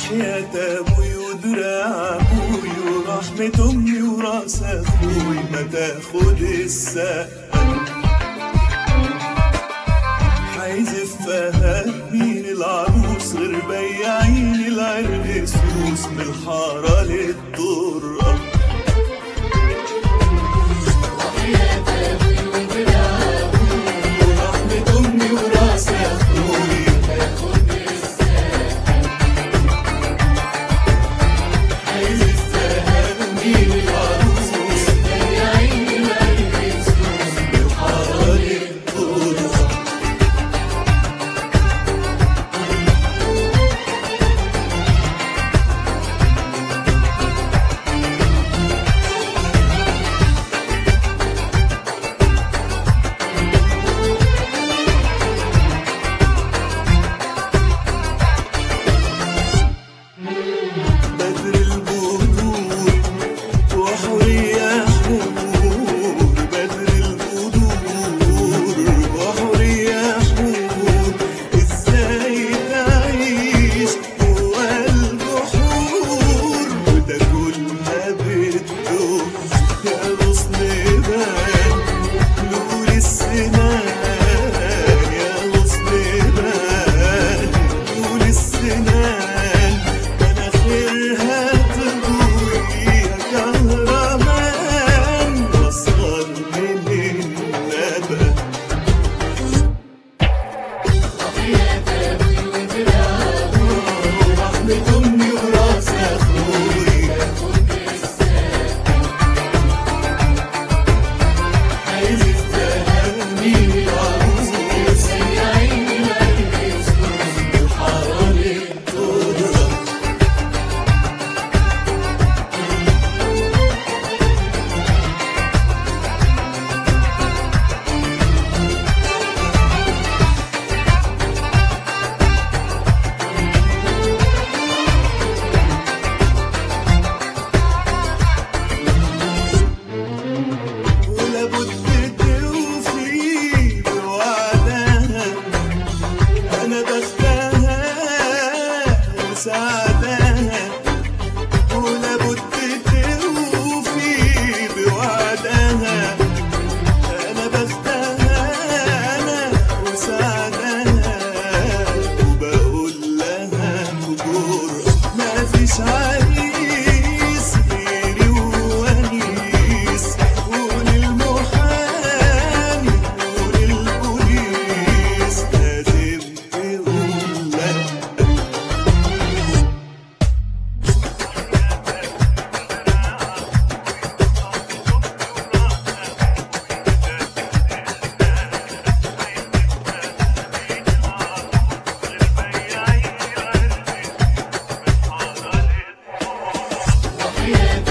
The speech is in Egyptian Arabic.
وحياة أبوي ودراع أبوي ورحمة أمي وراس أخوي ما تاخد السقف عايز فهد مين العروس غير بياعين العرق سوس من الحارة للطرقة ورحمة أمي وراس أخوي عايز فهد مين العروس بياعين العرق سوس من الحارة للطرقة بدر البدور وحورية حور بدر البدور وحورية حور ازاي تعيش جوا البحور وده كل ما بده يا غصن بان نور السنان يا غصن بان نور السنان مناخيرها تضوي يا كهرمان واصغر من النبات ورحمة أمي وراس أخوي عايز تهني العروس يا عيني العريس الحرام التراب ولابد توفي بوعدها انا بختها وسعدها ولابد توفي بوعدها انا بختها انا وسعدها وبقول لها بجور ما فيش عريس غيري وونيس وللمحامي وللبوليس لازم تقول لها وحياة